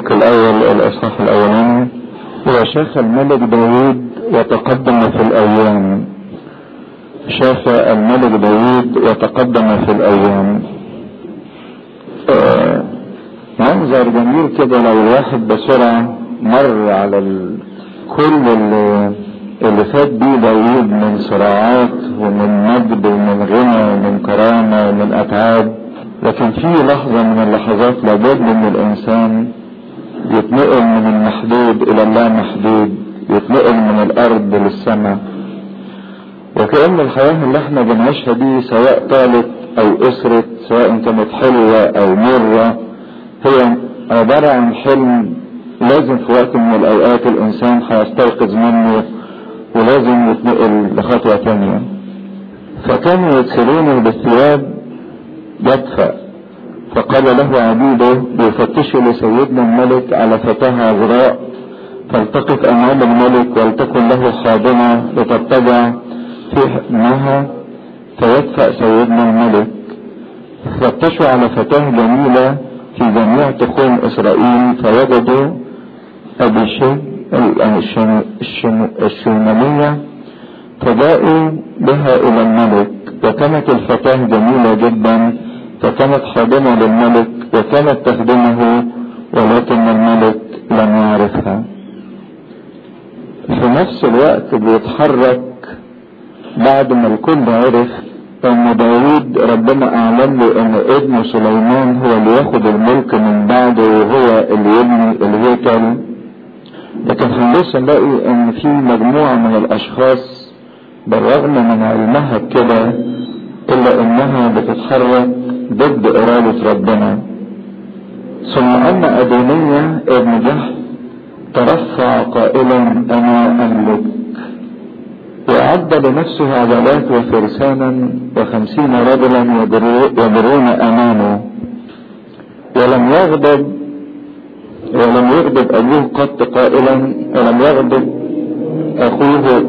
الملوك الأول الإصحاح الأولاني وشاف الملك داود وتقدم في الأيام شاف الملك داود وتقدم في الأيام آه منظر جميل كده لو الواحد بسرعة مر على ال... كل اللي, اللي فات بيه داود من صراعات ومن مجد ومن غنى ومن كرامة ومن أتعاب لكن في لحظة من اللحظات لابد ان الانسان يتنقل من المحدود الى اللا محدود يتنقل من الارض للسماء وكأن الحياة اللي احنا بنعيشها دي سواء طالت او اسرت سواء كانت حلوة او مرة هي عبارة عن حلم لازم في وقت من الاوقات الانسان هيستيقظ منه ولازم يتنقل لخطوة تانية فكانوا يدخلونه بالثياب يدفع فقال له عبيده بيفتشوا لسيدنا الملك على فتاة عذراء فالتقط امام الملك ولتكن له خادمة لتتبع في حكمها فيدفع سيدنا الملك فتشوا على فتاة جميلة في جميع تخوم اسرائيل فوجدوا ابي شيء الشمالية فجاءوا بها الى الملك وكانت الفتاة جميلة جدا فكانت خادمة للملك وكانت تخدمه ولكن الملك لم يعرفها في نفس الوقت بيتحرك بعد ما الكل عرف ان داود ربنا اعلن له ان ابنه سليمان هو اللي ياخد الملك من بعده وهو اللي يبني الهيكل لكن هنبص نلاقي ان في مجموعة من الاشخاص بالرغم من علمها بكده الا انها بتتحرك ضد ارادة ربنا ثم ان ادونية ابن جهل ترفع قائلا انا املك وأعد لنفسه عضلات وفرسانا وخمسين رجلا يجرون أمامه ولم يغضب ولم يغضب أبوه قط قائلا ولم يغضب أخوه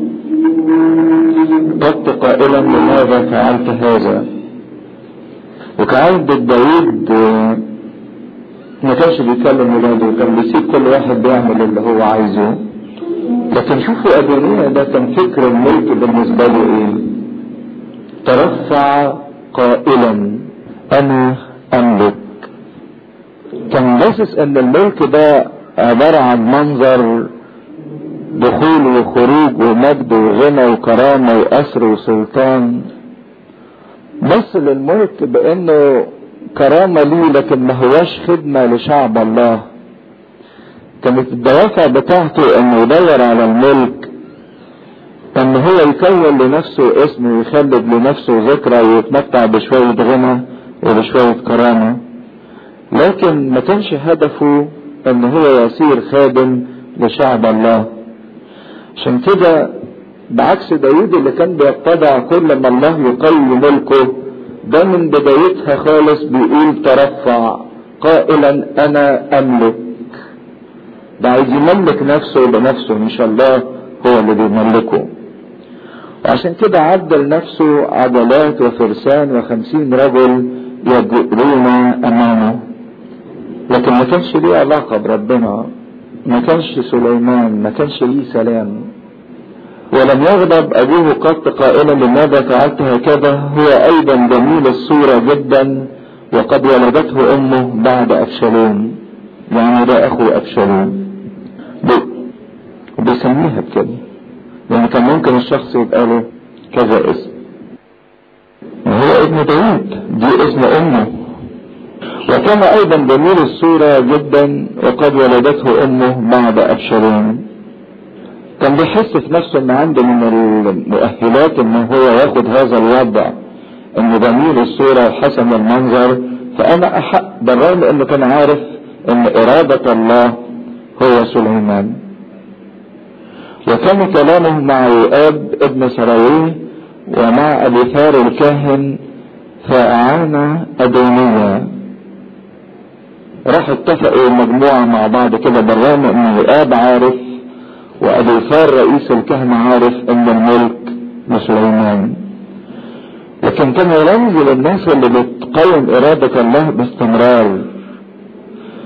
قط قائلا لماذا فعلت هذا وكعادة داود ما كانش بيكلم ولاده كان بيسيب كل واحد بيعمل اللي هو عايزه لكن شوفوا أدونية ده كان فكر الملك بالنسبة له ايه ترفع قائلا انا املك كان باصص ان الملك ده عبارة عن منظر دخول وخروج ومجد وغنى وكرامة وأسر وسلطان بص للملك بأنه كرامة ليه لكن ما هواش خدمة لشعب الله كانت الدوافع بتاعته انه يدور على الملك ان هو يكون لنفسه اسم ويخلد لنفسه ذكرى ويتمتع بشوية غنى وبشوية كرامة لكن ما كانش هدفه ان هو يصير خادم لشعب الله عشان كده بعكس داود اللي كان بيتبع كل ما الله يقوي ملكه ده من بدايتها خالص بيقول ترفع قائلا انا املك ده عايز يملك نفسه بنفسه مش الله هو اللي بيملكه وعشان كده عدل نفسه عضلات وفرسان وخمسين رجل يجرون امامه لكن ما كانش ليه علاقة بربنا ما كانش سليمان ما كانش ليه سلام ولم يغضب ابوه قط قائلا لماذا فعلت هكذا هو ايضا جميل الصورة جدا وقد ولدته امه بعد ابشالوم يعني ده اخو ابشالوم بيسميها بكده لان كان ممكن الشخص يبقى له كذا اسم وهو ابن داود دي اسم امه وكان ايضا جميل الصورة جدا وقد ولدته امه بعد ابشالوم كان بيحس في نفسه ان عنده من المؤهلات ان هو ياخد هذا الوضع انه جميل الصورة وحسن المنظر فانا احق بالرغم انه كان عارف ان ارادة الله هو سليمان وكان كلامه مع يؤاب ابن سراويه ومع أبيثار الكاهن فأعان أدونية راح اتفقوا مجموعة مع بعض كده بالرغم ان يؤاب عارف وأبيثار رئيس الكهنة عارف ان الملك لسليمان لكن كان يرمز للناس اللي بتقاوم إرادة الله باستمرار ويجي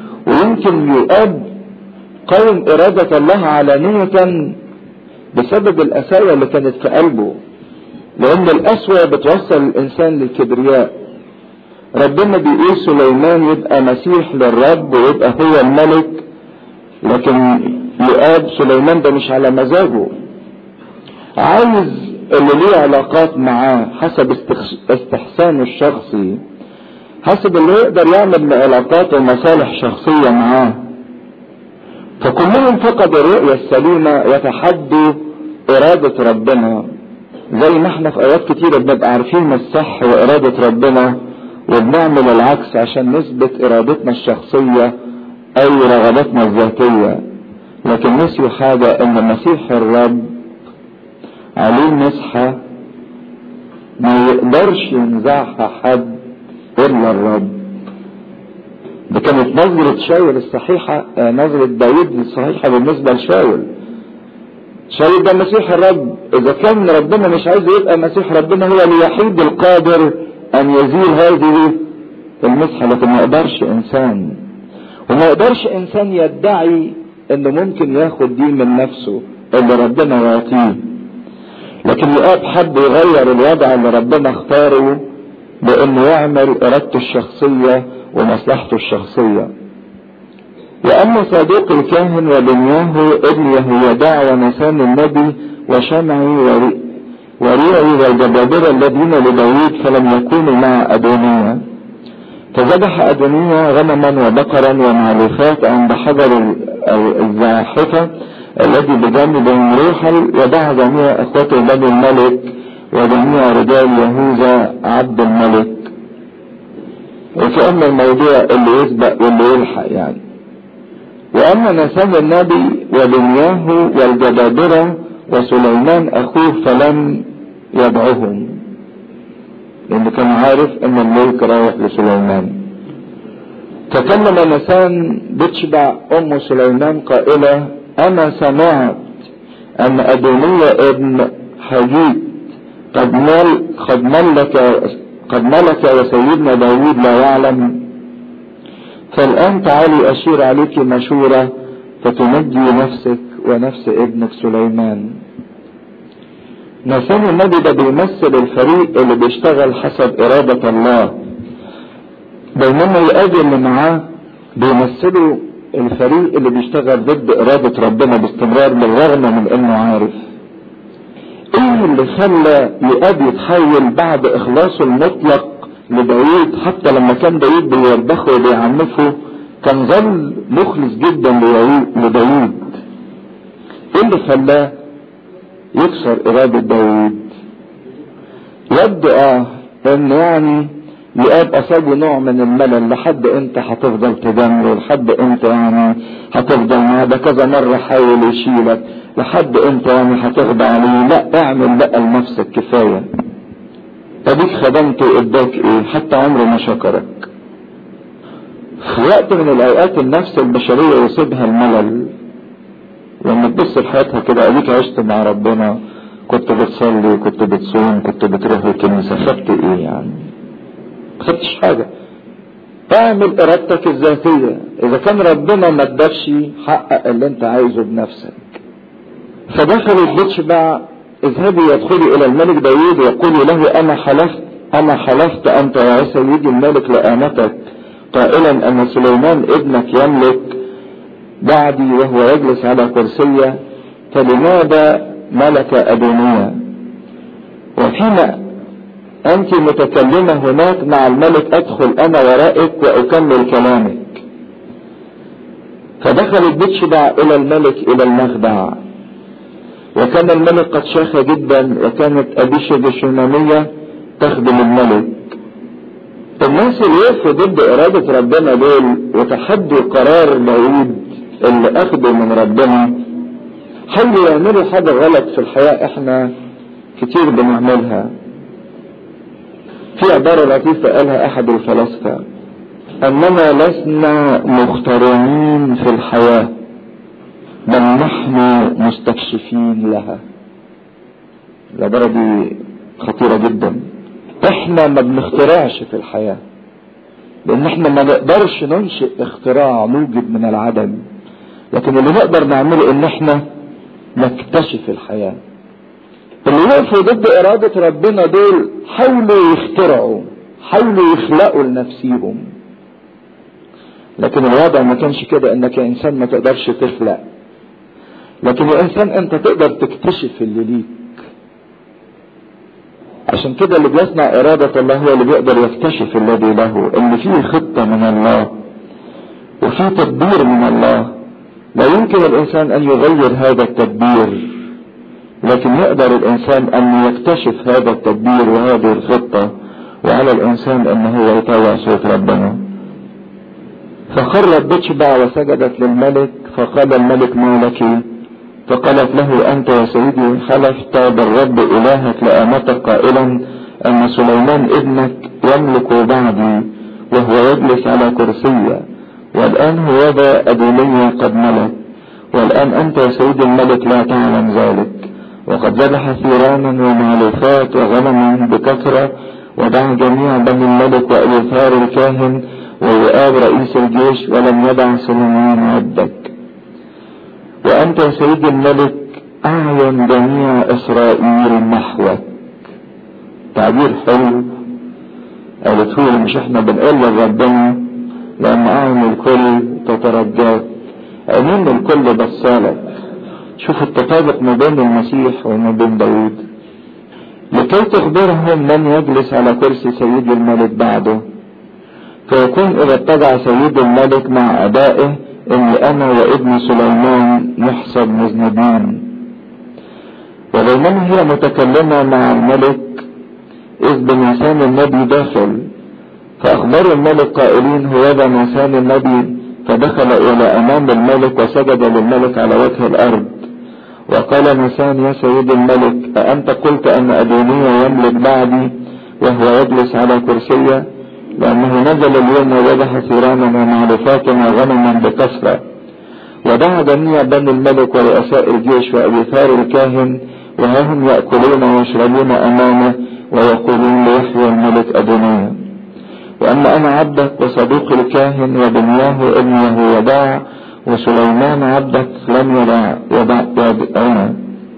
يمكن يؤاب قوم إرادة الله علانية بسبب القساوة اللي كانت في قلبه لأن القسوة بتوصل الإنسان للكبرياء ربنا بيقول سليمان يبقى مسيح للرب ويبقى هو الملك لكن يؤاب سليمان ده مش على مزاجه عايز اللي ليه علاقات معاه حسب استحسانه الشخصي حسب اللي يقدر يعمل علاقات ومصالح شخصية معاه فكلهم فقدوا الرؤية السليمة وتحدوا إرادة ربنا زي ما احنا في آيات كتيرة بنبقى عارفين الصح وإرادة ربنا وبنعمل العكس عشان نثبت إرادتنا الشخصية أو رغباتنا الذاتية لكن نسيوا حاجة إن مسيح الرب عليه مسحة ما يقدرش ينزعها حد إلا الرب دي كانت نظرة شاول الصحيحة نظرة داود الصحيحة بالنسبة لشاول شاول ده مسيح الرب إذا كان ربنا مش عايز يبقى مسيح ربنا هو الوحيد القادر أن يزيل هذه المسحة لكن ما يقدرش إنسان وما يقدرش إنسان يدعي إنه ممكن ياخد دي من نفسه اللي ربنا يعطيه لكن يقاب حد يغير الوضع اللي ربنا اختاره بانه يعمل ارادته الشخصية ومصلحته الشخصية واما صديق الكاهن وبنياه ابن يهويداع ونسان النبي وشمعي وريعي والجبابرة الذين لداود فلم يكونوا مع ادونيا فذبح ادونيا غنما وبقرا ومعلوفات عند حجر الزاحفة الذي بجانب روحا ودعا جميع اخوته بني الملك وجميع رجال يهوذا عبد الملك وكأن الموضوع اللي يسبق واللي يلحق يعني وأما نسان النبي وبنياه والجبابرة وسليمان أخوه فلم يدعهم لأنه كان عارف أن الملك رايح لسليمان تكلم نسان بتشبع أم سليمان قائلة أنا سمعت أن أدونية ابن حجيت قد مل قد ملك قد ملك وسيدنا داود لا يعلم فالآن تعالي أشير عليك مشورة فتنجي نفسك ونفس ابنك سليمان نسان النبي ده بيمثل الفريق اللي بيشتغل حسب إرادة الله بينما الآدي اللي معاه بيمثلوا الفريق اللي بيشتغل ضد إرادة ربنا باستمرار بالرغم من إنه عارف ايه اللي خلى يؤاب يتحول بعد اخلاصه المطلق لداود حتى لما كان داود بيوبخه وبيعنفه كان ظل مخلص جدا لداود ايه اللي خلاه يكسر ارادة داود يبدو اه ان يعني يؤاب اصابه نوع من الملل لحد انت هتفضل تدمره لحد انت يعني هتفضل معاه ده كذا مرة حاول يشيلك لحد انت يعني هتغضى عليه لا اعمل بقى لنفسك كفاية اديك خدمته اداك ايه حتى عمره ما شكرك في وقت من الاوقات النفس البشرية يصيبها الملل لما تبص لحياتها كده اديك عشت مع ربنا كنت بتصلي كنت بتصوم كنت بتروح الكنيسة خدت ايه يعني خدتش حاجة اعمل ارادتك الذاتية اذا كان ربنا ما ادكش حقق اللي انت عايزه بنفسك فدخلت بتشبع اذهبي يدخلي الى الملك داوود وقولي له انا حلفت انا حلفت انت يا سيدي الملك لآمتك قائلا ان سليمان ابنك يملك بعدي وهو يجلس على كرسية فلماذا ملك أدونية وحين أنت متكلمة هناك مع الملك أدخل أنا ورائك وأكمل كلامك فدخلت بتشبع إلى الملك إلى المخدع وكان الملك قد شاخ جدا وكانت أبيشة الشمامية تخدم الملك الناس اللي وقفوا ضد إرادة ربنا دول وتحدوا قرار داوود اللي أخده من ربنا حاولوا يعملوا حاجة غلط في الحياة احنا كتير بنعملها في عبارة لطيفة قالها أحد الفلاسفة أننا لسنا مخترعين في الحياة بل نحن مستكشفين لها العبارة دي خطيرة جدا احنا ما بنخترعش في الحياة لان احنا ما نقدرش ننشئ اختراع نوجد من العدم لكن اللي نقدر نعمله ان احنا نكتشف الحياة اللي وقفوا ضد ارادة ربنا دول حاولوا يخترعوا حاولوا يخلقوا لنفسيهم لكن الوضع ما كانش كده انك يا انسان ما تقدرش تخلق لكن يا انسان انت تقدر تكتشف اللي ليك عشان كده اللي بيصنع ارادة الله هو اللي بيقدر يكتشف الذي له ان فيه خطة من الله وفي تدبير من الله لا يمكن الانسان ان يغير هذا التدبير لكن يقدر الانسان ان يكتشف هذا التدبير وهذه الخطة وعلى الانسان ان هو يطوع صوت ربنا فخرت بتشبع وسجدت للملك فقال الملك ما لك فقالت له انت يا سيدي حلفت بالرب الهك لامتك قائلا ان سليمان ابنك يملك بعدي وهو يجلس على كرسيه والان هو ذا ادونية قد ملك والان انت يا سيدي الملك لا تعلم ذلك وقد ذبح ثيرانا ومعلوفات وغنما بكثرة ودعا جميع بني الملك وإيثار الكاهن ويؤاب رئيس الجيش ولم يدع سليمان عبدك وأنت يا سيدي الملك أعين جميع إسرائيل نحوك تعبير حلو قالت له مش احنا بنقول لربنا لأن أعين الكل تترجاك عينين الكل بصالك شوف التطابق ما بين المسيح وما بين داود لكي تخبرهم من يجلس على كرسي سيد الملك بعده فيكون إذا اتبع سيد الملك مع أبائه إن أنا وابن سليمان نحسب مذنبين وبينما هي متكلمة مع الملك إذ بنسان النبي داخل فأخبروا الملك قائلين هو ذا نسان النبي فدخل إلى أمام الملك وسجد للملك على وجه الأرض وقال نسان يا سيد الملك أأنت قلت أن أدونية يملك بعدي وهو يجلس على كرسيه لأنه نزل اليوم وذبح ثيرانا ومعروفات وغنما بكثرة ودعا جميع بني الملك ورؤساء الجيش وأبيثار الكاهن وها هم يأكلون ويشربون أمامه ويقولون ليحيى الملك أدونية وأما أنا عبدك وصديق الكاهن وبنياه ابن يهويداع وسليمان عبدك لم يدع يدعنا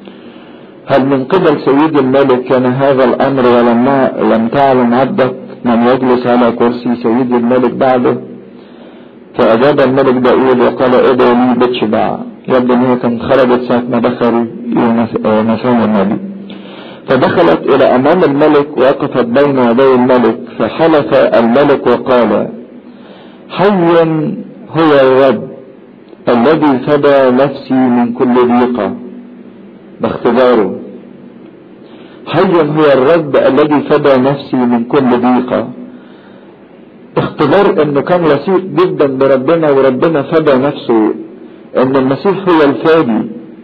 هل من قبل سيد الملك كان هذا الأمر ولما لم تعلم عبدك من يجلس على كرسي سيد الملك بعده فأجاب الملك داود وقال ادعوا لي بتشبع يبدو ان هي كانت خرجت ساعة ما دخل نسان النبي فدخلت الى امام الملك وقفت بين يدي الملك فحلف الملك وقال حي هو الرب الذي فدى نفسي من كل ضيقة باختباره حي هو الرب الذي فدى نفسي من كل ضيقة اختبار انه كان لصيق جدا بربنا وربنا فدى نفسه ان المسيح هو الفادي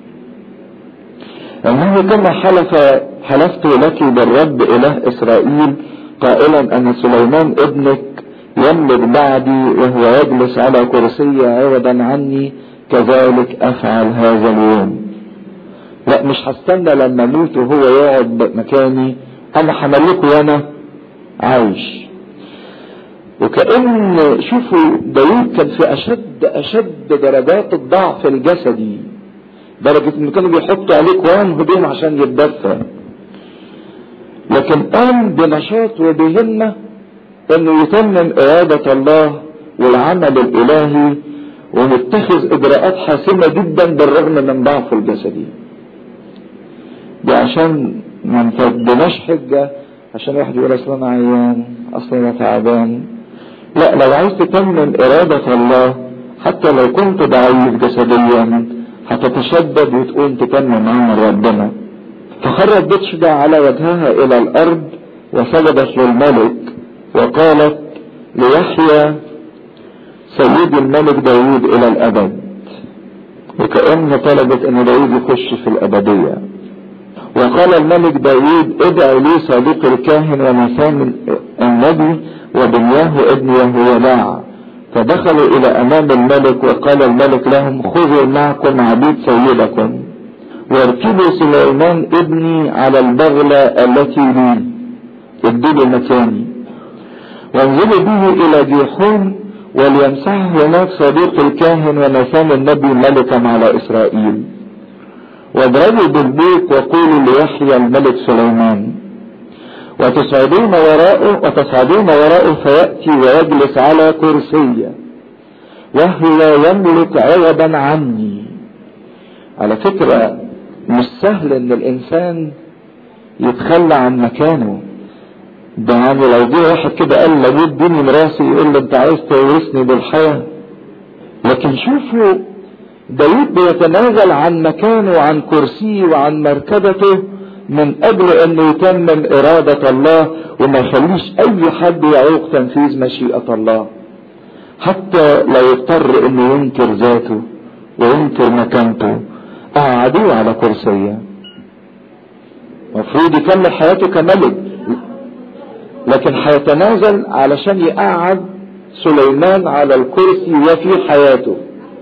انه كما حلف حلفت لك بالرب اله اسرائيل قائلا ان سليمان ابنك يملك بعدي وهو يجلس على كرسي عوضا عني كذلك افعل هذا اليوم لا مش هستنى لما اموت وهو يقعد مكاني انا هملكه وانا عايش وكأن شوفوا داوود كان في اشد اشد درجات الضعف الجسدي درجة ان كانوا بيحطوا عليه كوام هدوم عشان يتدفى لكن قام بنشاط وبهمة انه يتمم ارادة الله والعمل الالهي ونتخذ اجراءات حاسمة جدا بالرغم من ضعفه الجسدي دي عشان ما نفضناش حجة عشان واحد يقول اصل انا عيان اصل انا تعبان لا لو عايز تتمم ارادة الله حتى لو كنت ضعيف جسديا هتتشدد وتقوم تتمم عمل ربنا فخرت بتشبع على وجهها الى الارض وسجدت للملك وقالت ليحيى سيد الملك داود الى الابد وكأن طلبت ان داود يخش في الابدية وقال الملك داود ادعوا لي صديق الكاهن ومسام النبي وبنياه ابن يهويلاع فدخلوا الى امام الملك وقال الملك لهم خذوا معكم عبيد سيدكم واركبوا سليمان ابني على البغلة التي لي ادوا مكاني وانزلوا به الى جيحون وليمسحه هناك صديق الكاهن ونسان النبي ملكا على اسرائيل واضربوا بالبوق وقولوا ليحيى الملك سليمان وتصعدون وراءه وتصعدون وراءه فيأتي ويجلس على كرسي وهو يملك عوضا عني على فكرة مش سهل ان الانسان يتخلى عن مكانه ده يعني لو جه واحد كده قال لابد اديني مراسي يقول له انت عايز تورثني بالحياة لكن شوفوا داود بيتنازل عن مكانه وعن كرسيه وعن مركبته من اجل انه يتمم ارادة الله وما يخليش اي حد يعوق تنفيذ مشيئة الله حتى لو اضطر انه ينكر ذاته وينكر مكانته قعدوه على كرسيه المفروض يكمل حياته كملك لكن هيتنازل علشان يقعد سليمان على الكرسي وفي حياته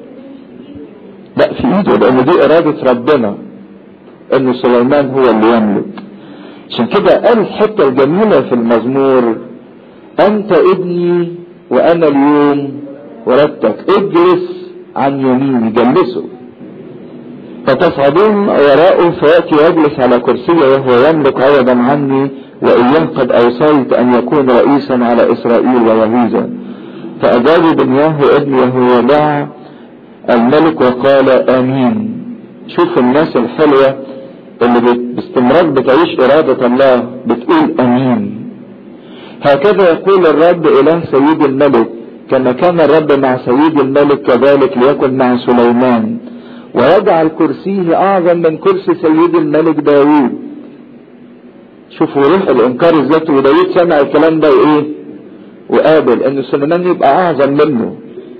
لا في ايده لان دي ارادة ربنا ان سليمان هو اللي يملك عشان كده قال الحتة الجميلة في المزمور انت ابني وانا اليوم ولدتك اجلس عن يميني جلسه فتصعدون وراءه فيأتي يجلس على كرسيه وهو يملك عوضا عني وإياه قد أوصيت أن يكون رئيسا على إسرائيل ويهوذا فأجاب بنياه ابن يهوذا الملك وقال آمين شوف الناس الحلوة اللي باستمرار بتعيش إرادة الله بتقول أمين هكذا يقول الرب إله سيد الملك كما كان الرب مع سيد الملك كذلك ليكن مع سليمان ويجعل كرسيه اعظم من كرسي سيد الملك داوود شوفوا روح الانكار الذاتي وداوود سمع الكلام ده وايه وقابل ان سليمان يبقى اعظم منه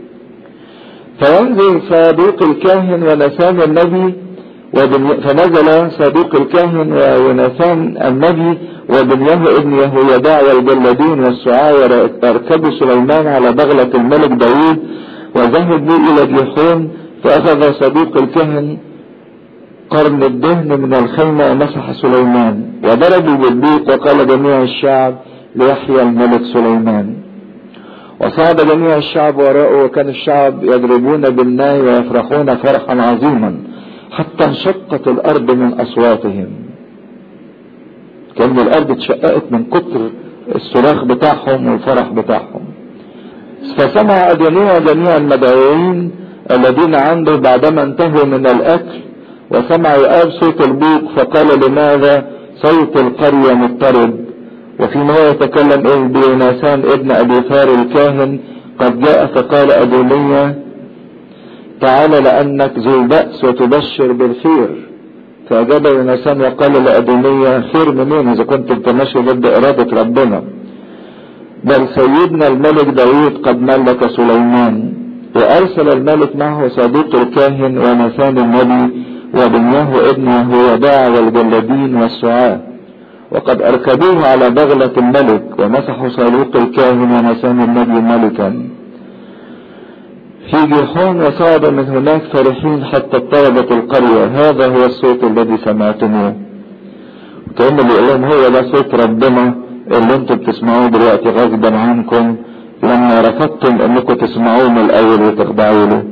فينزل صادوق الكاهن ونسان النبي فنزل صادوق الكاهن ونسان النبي وبنياه ابن يهويداع والجلادين والسعاة واركبوا سليمان على بغلة الملك داوود وذهبوا الى جيحون فأخذ صديق الكهن قرن الدهن من الخيمة ومسح سليمان وضربوا بالبيت وقال جميع الشعب ليحيى الملك سليمان وصعد جميع الشعب وراءه وكان الشعب يضربون بالناي ويفرحون فرحا عظيما حتى انشقت الأرض من أصواتهم كأن الأرض اتشققت من كتر الصراخ بتاعهم والفرح بتاعهم فسمع أدونية جميع المدعوين الذين عنده بعدما انتهوا من الاكل وسمع يؤاب صوت البوق فقال لماذا صوت القرية مضطرب وفيما هو يتكلم إذ بيوناسان ابن ابي ثار الكاهن قد جاء فقال ادونية تعال لانك ذو بأس وتبشر بالخير فاجاب يوناسان وقال لادونية خير منين اذا كنت انت ماشي ضد ارادة ربنا بل سيدنا الملك داوود قد ملك سليمان وارسل الملك معه صديق الكاهن ونسان النبي وبنياه ابنه هوداع والجلادين والسعاة وقد اركبوه على بغلة الملك ومسحوا صديق الكاهن ونسان النبي ملكا في جيحون وصعد من هناك فرحين حتى اضطربت القرية هذا هو الصوت الذي سمعتموه كأن اللي يقول لهم هو ده صوت ربنا اللي انتم بتسمعوه دلوقتي غصبا عنكم لما رفضتم انكم تسمعوه من الاول وتخضعوا له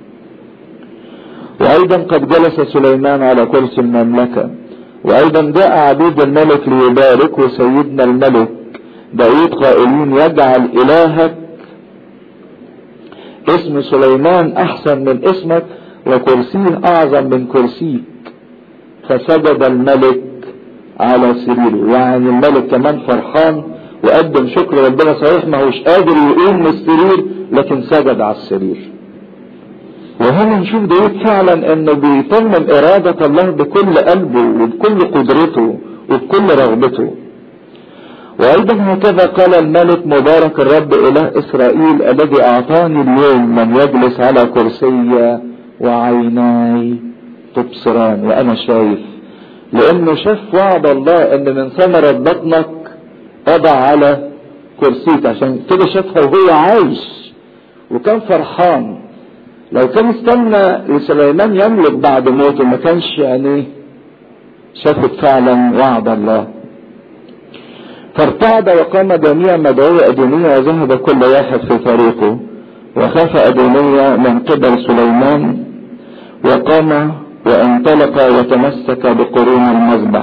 وايضا قد جلس سليمان على كرسي المملكة وايضا جاء عبيد الملك ليباركوا سيدنا الملك داود قائلين يجعل الهك اسم سليمان احسن من اسمك وكرسيه اعظم من كرسيك فسجد الملك على سريره يعني الملك كمان فرحان وقدم شكر ربنا صحيح ما هوش قادر يقوم من السرير لكن سجد على السرير وهنا نشوف داود فعلا انه بيتمم ارادة الله بكل قلبه وبكل قدرته وبكل رغبته وايضا هكذا قال الملك مبارك الرب اله اسرائيل الذي اعطاني اليوم من يجلس على كرسي وعيناي تبصران وانا شايف لانه شاف وعد الله ان من ثمرة بطنك وضع على كرسيك عشان كده شافها وهو عايش وكان فرحان لو كان استنى لسليمان يملك بعد موته ما كانش يعني شافت فعلا وعد الله فارتعد وقام جميع مدعو أدونية وذهب كل واحد في طريقه وخاف أدونية من قبل سليمان وقام وانطلق وتمسك بقرون المذبح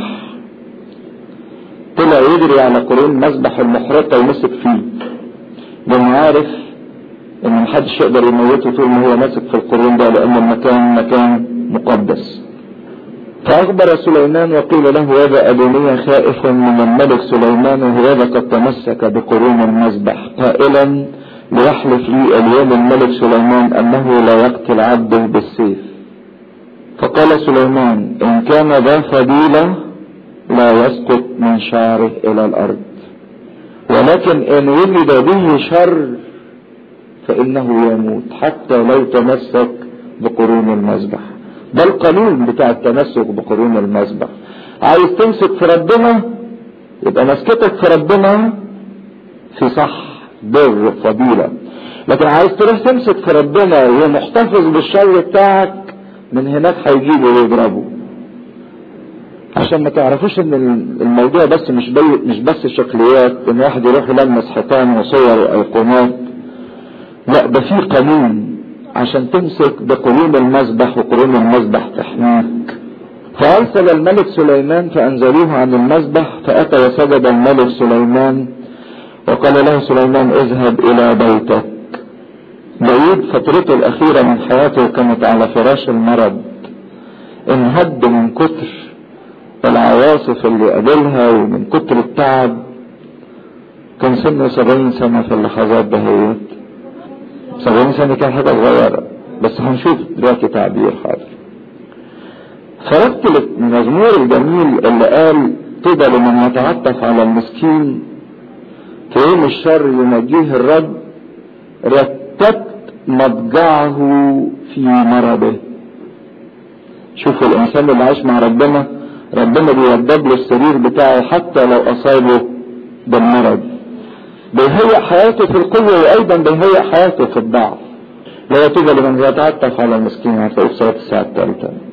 طلع يجري على قرون مذبح المحرقة ومسك فيه لانه عارف ان محدش يقدر يموته طول ما هو ماسك في القرون ده لان المكان مكان مقدس فأخبر سليمان وقيل له هذا أدونية خائف من الملك سليمان وهذا قد تمسك بقرون المذبح قائلا ليحلف لي اليوم الملك سليمان أنه لا يقتل عبده بالسيف فقال سليمان إن كان ذا فضيلة لا يسقط من شعره إلى الأرض ولكن إن ولد به شر فإنه يموت حتى لو تمسك بقرون المذبح ده القانون بتاع التمسك بقرون المذبح عايز تمسك في ربنا يبقى مسكتك في ربنا في صح بر فضيلة لكن عايز تروح تمسك في ربنا ومحتفظ بالشر بتاعك من هناك هيجيبوا ويضربوا عشان ما تعرفوش ان الموضوع بس مش بي مش بس شكليات ان واحد يروح يلمس حيطان وصور وايقونات لا ده في قانون عشان تمسك بقرون المذبح وقرون المذبح تحميك فارسل الملك سليمان فانزلوه عن المذبح فاتى وسجد الملك سليمان وقال له سليمان اذهب الى بيتك داود فترته الاخيرة من حياته كانت على فراش المرض انهد من كتر العواصف اللي قابلها ومن كتر التعب كان سنه سبعين سنة في اللحظات دهيت سبعين سنة كان حاجة صغيرة بس هنشوف دلوقتي تعبير حاضر فرتب المزمور الجميل اللي قال طوبى لمن يتعطف على المسكين في يوم الشر ينجيه الرب رتبت مضجعه في مرضه شوفوا الانسان اللي عايش مع ربنا ربنا بيوضب له السرير بتاعه حتى لو اصابه بالمرض بيهيئ حياته في القوة وايضا بيهيئ حياته في الضعف لا يتوب لمن يتعطف على المسكين هتلاقيه في صلاة الساعة الثالثة